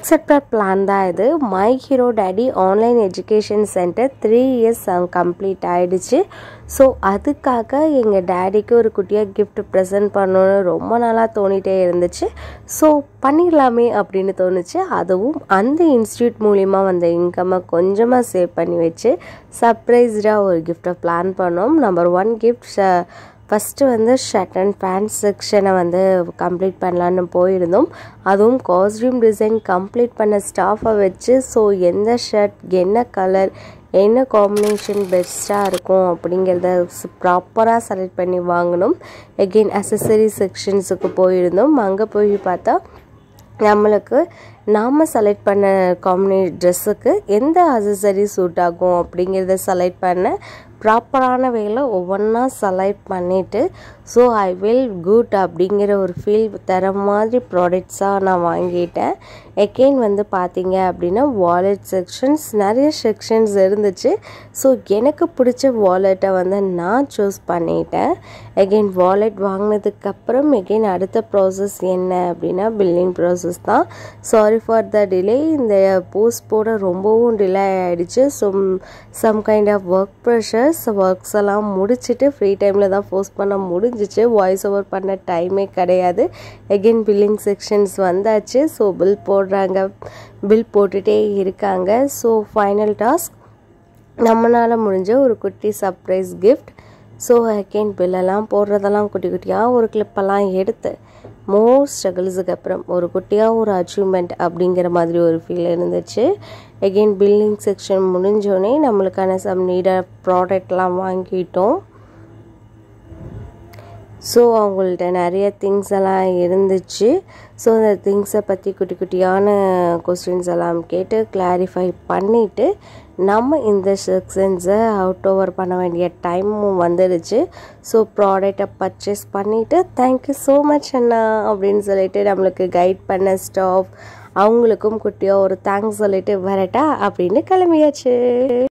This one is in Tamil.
அன்எக்ஸ்பெக்டட் பிளான் தான் இது my hero daddy online education centre three years complete ஆயிடுச்சு ஸோ அதுக்காக எங்கள் டேடிக்கு ஒரு குட்டியாக கிஃப்ட் ப்ரெசென்ட் பண்ணணும்னு ரொம்ப நாளாக தோணிட்டே இருந்துச்சு ஸோ பண்ணிடலாமே அப்படின்னு தோணுச்சு அதுவும் அந்த இன்ஸ்டியூட் மூலிமா வந்த இன்கம்மை கொஞ்சமாக சேவ் பண்ணி வச்சு சர்ப்ரைஸ்டாக ஒரு கிஃப்ட்டை பிளான் பண்ணோம் நம்பர் ஒன் கிஃப்ட் ஃபஸ்ட்டு வந்து ஷர்ட் அண்ட் பேண்ட் செக்ஷனை வந்து கம்ப்ளீட் பண்ணலான்னு போயிருந்தோம் அதுவும் காஸ்டியூம் டிசைன் கம்ப்ளீட் பண்ண ஸ்டாஃபை வச்சு ஸோ எந்த ஷர்ட் என்ன கலர் என்ன காம்பினேஷன் பெஸ்ட்டாக இருக்கும் அப்படிங்கிறத ப்ராப்பராக செலக்ட் பண்ணி வாங்கணும் எகெயின் அசசரி செக்ஷன்ஸுக்கு போயிருந்தோம் அங்கே போய் பார்த்தா நம்மளுக்கு நாம் செலக்ட் பண்ண காம்பினே ட்ரெஸ்ஸுக்கு எந்த அசசரி சூட் ஆகும் அப்படிங்கிறத செலக்ட் பண்ண ப்ராப்பரான வேலை ஒவ்வொன்றா செலக்ட் பண்ணிவிட்டு ஸோ ஐ வில் குட் அப்படிங்கிற ஒரு ஃபீல் தர மாதிரி ப்ராடக்ட்ஸாக நான் வாங்கிட்டேன் எகெயின் வந்து பார்த்தீங்க அப்படின்னா வாலெட் செக்ஷன்ஸ் நிறைய செக்ஷன்ஸ் இருந்துச்சு ஸோ எனக்கு பிடிச்ச வாலெட்டை வந்து நான் சூஸ் பண்ணிட்டேன் எகெயின் வாலெட் வாங்கினதுக்கப்புறம் எகெயின் அடுத்த ப்ராசஸ் என்ன அப்படின்னா பில்லிங் ப்ராசஸ் தான் சாரி ஃபார் த டிலே இந்த போஸ்ட் போட ரொம்பவும் டிலே ஆகிடுச்சு so some kind of work pressures works எல்லாம் முடிச்சுட்டு ஃப்ரீ டைமில் தான் போஸ்ட் பண்ண முடிஞ்சிச்சு வாய்ஸ் ஓவர் பண்ண டைமே கிடையாது எகெயின் பில்லிங் செக்ஷன்ஸ் வந்தாச்சு ஸோ பில் போடுறாங்க பில் போட்டுகிட்டே இருக்காங்க ஸோ ஃபைனல் டாஸ்க் நம்மளால் முடிஞ்ச ஒரு குட்டி சர்ப்ரைஸ் கிஃப்ட் ஸோ அகெயின் பில்லெல்லாம் போடுறதெல்லாம் குட்டி குட்டியாக ஒரு கிளிப்பெல்லாம் எடுத்து மோர் ஸ்ட்ரகிள்ஸுக்கு அப்புறம் ஒரு குட்டியாக ஒரு அச்சீவ்மெண்ட் அப்படிங்கிற மாதிரி ஒரு ஃபீல் இருந்துச்சு எகெயின் பில்லிங் செக்ஷன் முடிஞ்சோடனே நம்மளுக்கான சம் நீட ப்ராடக்ட்லாம் வாங்கிட்டோம் ஸோ அவங்கள்ட்ட நிறைய திங்ஸ் எல்லாம் இருந்துச்சு ஸோ அந்த திங்ஸை பற்றி குட்டி குட்டியான கொஸ்டின்ஸ் எல்லாம் கேட்டு கிளாரிஃபை பண்ணிவிட்டு நம்ம இந்த செக்ஷன்ஸை அவுட் ஓவர் பண்ண வேண்டிய டைமும் வந்துடுச்சு ஸோ ப்ராடக்டை பர்ச்சேஸ் பண்ணிவிட்டு தேங்க்யூ ஸோ மச் அண்ணா அப்படின்னு சொல்லிட்டு நம்மளுக்கு கைட் பண்ண ஸ்டாஃப் அவங்களுக்கும் குட்டியாக ஒரு தேங்க்ஸ் சொல்லிட்டு வரட்டா அப்படின்னு கிளம்பியாச்சு